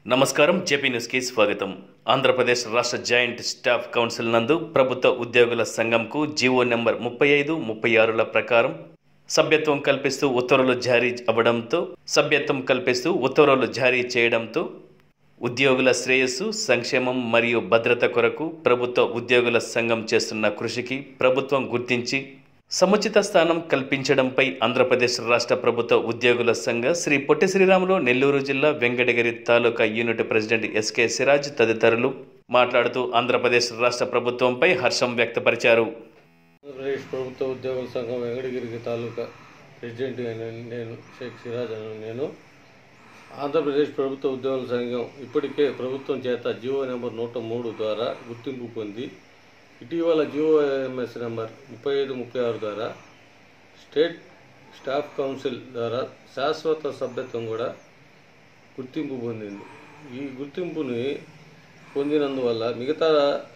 నమస్కారం జేపీ న్యూస్కి స్వాగతం ఆంధ్రప్రదేశ్ రాష్ట్ర జాయింట్ స్టాఫ్ కౌన్సిల్ నందు ప్రభుత్వ ఉద్యోగుల సంఘంకు జీవో నెంబర్ ముప్పై ఐదు ముప్పై ఆరుల ప్రకారం సభ్యత్వం కల్పిస్తూ ఉత్తర్వులు జారీ అవ్వడంతో సభ్యత్వం కల్పిస్తూ ఉత్తర్వులు జారీ చేయడంతో ఉద్యోగుల శ్రేయస్సు సంక్షేమం మరియు భద్రత కొరకు ప్రభుత్వ ఉద్యోగుల సంఘం చేస్తున్న కృషికి ప్రభుత్వం గుర్తించి సముచిత స్థానం కల్పించడంపై ఆంధ్రప్రదేశ్ రాష్ట్ర ప్రభుత్వ ఉద్యోగుల సంఘ శ్రీ పొట్టి శ్రీరాములు నెల్లూరు జిల్లా వెంకటగిరి తాలూకా యూనిట్ ప్రెసిడెంట్ ఎస్కే సిరాజ్ తదితరులు మాట్లాడుతూ ఆంధ్రప్రదేశ్ రాష్ట్ర ప్రభుత్వంపై హర్షం వ్యక్తపరిచారు ఆంధ్రప్రదేశ్ ప్రభుత్వ ఉద్యోగుల సంఘం వెంకటగిరి తాలూకా ప్రెసిడెంట్ అయిన నేను షేక్ సిరాజ్ అని నేను ఆంధ్రప్రదేశ్ ప్రభుత్వ ఉద్యోగుల సంఘం ఇప్పటికే ప్రభుత్వం చేత జియో నెంబర్ నూట మూడు ద్వారా గుర్తింపు పొంది ఇటీవల జియో ఎంఎస్ నెంబర్ ముప్పై ఐదు ముప్పై ఆరు ద్వారా స్టేట్ స్టాఫ్ కౌన్సిల్ ద్వారా శాశ్వత సభ్యత్వం కూడా గుర్తింపు పొందింది ఈ గుర్తింపుని పొందినందువల్ల మిగతా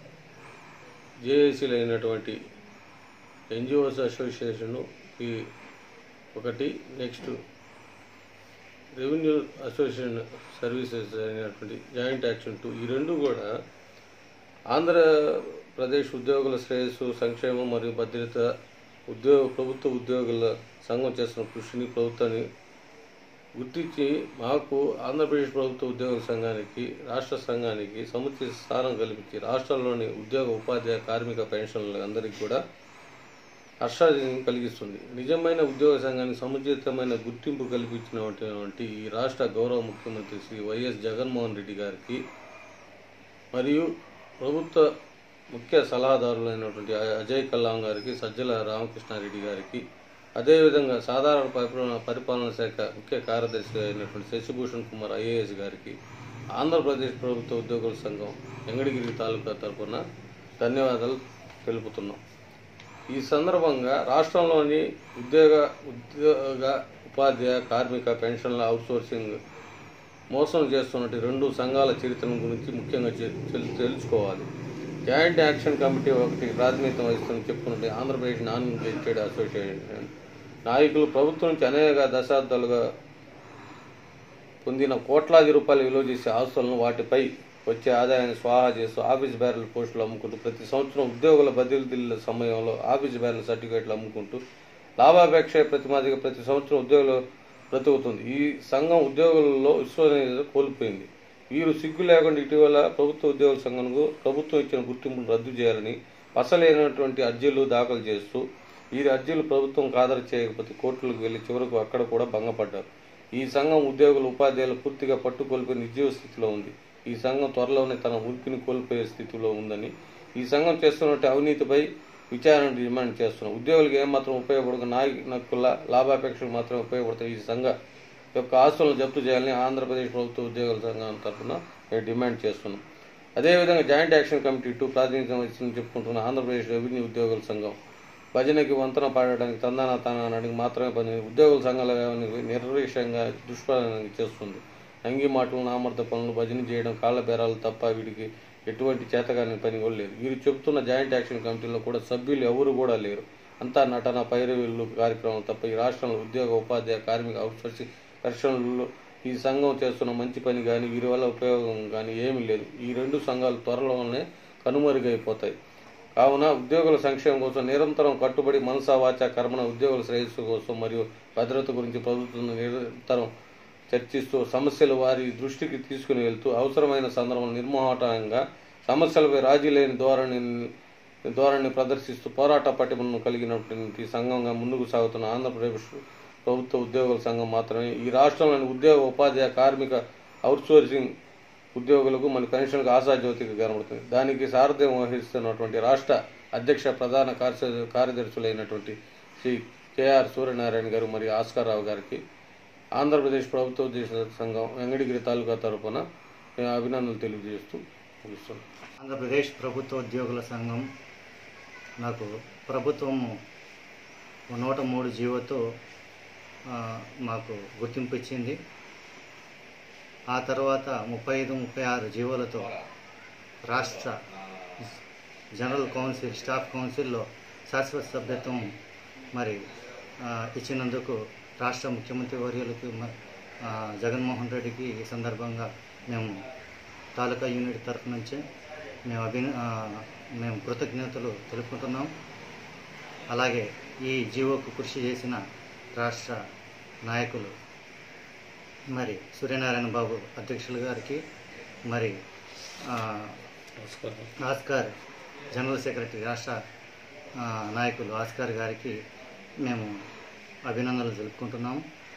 జేఏసీలు అయినటువంటి ఎన్జిఓస్ అసోసియేషన్ ఈ ఒకటి నెక్స్ట్ రెవెన్యూ అసోసియేషన్ సర్వీసెస్ అయినటువంటి జాయింట్ యాక్షన్ టూ ఈ రెండు కూడా ఆంధ్రప్రదేశ్ ఉద్యోగుల శ్రేయస్సు సంక్షేమం మరియు భద్రత ఉద్యోగ ప్రభుత్వ ఉద్యోగుల సంఘం చేస్తున్న కృషిని ప్రభుత్వాన్ని గుర్తించి మాకు ఆంధ్రప్రదేశ్ ప్రభుత్వ ఉద్యోగుల సంఘానికి రాష్ట్ర సంఘానికి సముచిత స్థానం కల్పించి రాష్ట్రంలోని ఉద్యోగ ఉపాధ్యాయ కార్మిక పెన్షన్ల అందరికీ కూడా హర్షాన్ని కలిగిస్తుంది నిజమైన ఉద్యోగ సంఘానికి సముచితమైన గుర్తింపు కల్పించినటువంటి ఈ రాష్ట్ర గౌరవ ముఖ్యమంత్రి శ్రీ వైఎస్ జగన్మోహన్ రెడ్డి గారికి మరియు ప్రభుత్వ ముఖ్య సలహాదారులైనటువంటి అజయ్ కల్లాం గారికి సజ్జల రామకృష్ణారెడ్డి గారికి అదేవిధంగా సాధారణ పరిపాలన పరిపాలన శాఖ ముఖ్య కార్యదర్శి అయినటువంటి శశిభూషణ్ కుమార్ ఐఏఎస్ గారికి ఆంధ్రప్రదేశ్ ప్రభుత్వ ఉద్యోగుల సంఘం వెంగడగిరి తాలూకా తరఫున ధన్యవాదాలు తెలుపుతున్నాం ఈ సందర్భంగా రాష్ట్రంలోని ఉద్యోగ ఉద్యోగ ఉపాధ్యాయ కార్మిక పెన్షన్ల అవుట్సోర్సింగ్ మోసం చేస్తున్నట్టు రెండు సంఘాల చరిత్రను గురించి ముఖ్యంగా చె- తెలు- తెలుసుకోవాలి జాయింట్ యాక్షన్ కమిటీ ఒకటి ప్రాతినిధ్యం వహిస్తుందని చెప్పుకున్నట్టు ఆంధ్రప్రదేశ్ నాన్ గెజిటెడ్ అసోసియేషన్ నాయకులు ప్రభుత్వం నుంచి అనేక దశాబ్దాలుగా పొందిన కోట్లాది రూపాయలు విలువ చేసే ఆస్తులను వాటిపై వచ్చే ఆదాయాన్ని స్వాహా చేస్తూ ఆఫీస్ బ్యారెల్ పోస్టులు అమ్ముకుంటూ ప్రతి సంవత్సరం ఉద్యోగుల బదిలీల సమయంలో ఆఫీస్ బ్యారెల్ సర్టిఫికేట్లు అమ్ముకుంటూ లాభాపేక్ష ప్రతిమాదిగా ప్రతి సంవత్సరం ఉద్యోగులు బ్రతుకుతుంది ఈ సంఘం ఉద్యోగులలో విశ్వసనీయత కోల్పోయింది వీరు సిగ్గు లేకుండా ఇటీవల ప్రభుత్వ ఉద్యోగుల సంఘంకు ప్రభుత్వం ఇచ్చిన గుర్తింపును రద్దు చేయాలని అసలైనటువంటి అర్జీలు దాఖలు చేస్తూ వీరి అర్జీలు ప్రభుత్వం ఖాదరు చేయకపోతే కోర్టులకు వెళ్లి చివరకు అక్కడ కూడా భంగపడ్డారు ఈ సంఘం ఉద్యోగులు ఉపాధ్యాయులు పూర్తిగా పట్టు కోల్పోయి నిర్జీవ స్థితిలో ఉంది ఈ సంఘం త్వరలోనే తన ఉనికిని కోల్పోయే స్థితిలో ఉందని ఈ సంఘం చేస్తున్నట్టు అవినీతిపై విచారణ డిమాండ్ చేస్తున్నాం ఉద్యోగులకు ఏమాత్రం ఉపయోగపడక నాయకుల లాభాపేక్షకు మాత్రమే ఉపయోగపడతాయి ఈ సంఘ యొక్క ఆస్తులను జప్తు చేయాలని ఆంధ్రప్రదేశ్ ప్రభుత్వ ఉద్యోగుల సంఘం తరఫున మేము డిమాండ్ చేస్తున్నాం అదేవిధంగా జాయింట్ యాక్షన్ కమిటీ టూ ప్రాతినిధ్యం వహిస్తుందని చెప్పుకుంటున్న ఆంధ్రప్రదేశ్ రెవెన్యూ ఉద్యోగుల సంఘం భజనకి వంతన పాడడానికి తందాన తానానికి మాత్రమే పని ఉద్యోగుల సంఘాల వ్యవహారాన్ని నిర్లక్ష్యంగా దుష్ప్రచారం చేస్తుంది అంగి మాటలు నామర్థ పనులు భజన చేయడం కాళ్ళ బేరాలు తప్ప వీడికి ఎటువంటి చేతగాని పని కూడా లేదు వీరు చెబుతున్న జాయింట్ యాక్షన్ కమిటీలో కూడా సభ్యులు ఎవరు కూడా లేరు అంతా నటన పైరవీళ్ళు కార్యక్రమం తప్ప ఈ రాష్ట్రంలో ఉద్యోగ ఉపాధ్యాయ కార్మిక అవుట్సోర్సింగ్ పరిశ్రమలలో ఈ సంఘం చేస్తున్న మంచి పని కానీ వీరి వల్ల ఉపయోగం కానీ ఏమీ లేదు ఈ రెండు సంఘాలు త్వరలోనే కనుమరుగైపోతాయి కావున ఉద్యోగుల సంక్షేమం కోసం నిరంతరం కట్టుబడి మనసా వాచ కర్మణ ఉద్యోగుల శ్రేయస్సు కోసం మరియు భద్రత గురించి ప్రభుత్వం నిరంతరం చర్చిస్తూ సమస్యలు వారి దృష్టికి తీసుకుని వెళ్తూ అవసరమైన సందర్భంలో నిర్మోహటంగా సమస్యలపై రాజీ లేని ధోరణి ధోరణి ప్రదర్శిస్తూ పోరాట పటిమను కలిగినటువంటి సంఘంగా ముందుకు సాగుతున్న ఆంధ్రప్రదేశ్ ప్రభుత్వ ఉద్యోగుల సంఘం మాత్రమే ఈ రాష్ట్రంలోని ఉద్యోగ ఉపాధ్యాయ కార్మిక అవుట్సోర్సింగ్ ఉద్యోగులకు మన పెన్షన్కు ఆశాజ్యోతిగా కనబడుతుంది దానికి సారథ్యం వహిస్తున్నటువంటి రాష్ట్ర అధ్యక్ష ప్రధాన కార్య కార్యదర్శులైనటువంటి శ్రీ కేఆర్ సూర్యనారాయణ గారు మరియు ఆస్కార్ రావు గారికి ఆంధ్రప్రదేశ్ ప్రభుత్వ ఉద్యోగ సంఘం వెంకటగిరి తాలూకా తరఫున మేము అభినందనలు తెలియజేస్తూ ముగిస్తున్నాం ఆంధ్రప్రదేశ్ ప్రభుత్వ ఉద్యోగుల సంఘం నాకు ప్రభుత్వం నూట మూడు జీవోతో ఆ, మాకు గుర్తింపు ఇచ్చింది ఆ తర్వాత ముప్పై ఐదు ముప్పై ఆరు జీవోలతో రాష్ట్ర జనరల్ కౌన్సిల్ స్టాఫ్ కౌన్సిల్లో శాశ్వత సభ్యత్వం మరి ఆ, ఇచ్చినందుకు రాష్ట్ర ముఖ్యమంత్రి వర్యులకి మ- ఆ, జగన్మోహన్ రెడ్డికి ఈ సందర్భంగా మేము తాలూకా యూనిట్ తరఫు నుంచి మేము అభిన ఆ, మేము కృతజ్ఞతలు తెలుపుకుంటున్నాం అలాగే ఈ జీవోకు కృషి చేసిన రాష్ట్ర నాయకులు మరి సూర్యనారాయణ బాబు అధ్యక్షులు గారికి మరి ఆ, ఆస్కార్ జనరల్ సెక్రటరీ రాష్ట్ర ఆ, నాయకులు ఆస్కార్ గారికి మేము అభినందనలు తెలుపుకుంటున్నాము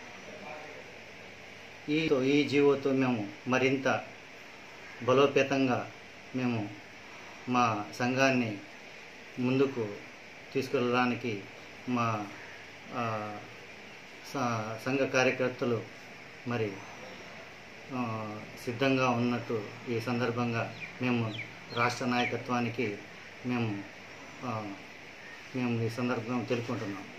ఈ ఈ జీవోతో మేము మరింత బలోపేతంగా మేము మా సంఘాన్ని ముందుకు తీసుకెళ్ళడానికి మా ఆ, స- సంఘ కార్యకర్తలు మరి ఆ, సిద్ధంగా ఉన్నట్టు ఈ సందర్భంగా మేము రాష్ట్ర నాయకత్వానికి మేము ఆ, మేము ఈ సందర్భంగా తెలుపుకుంటున్నాం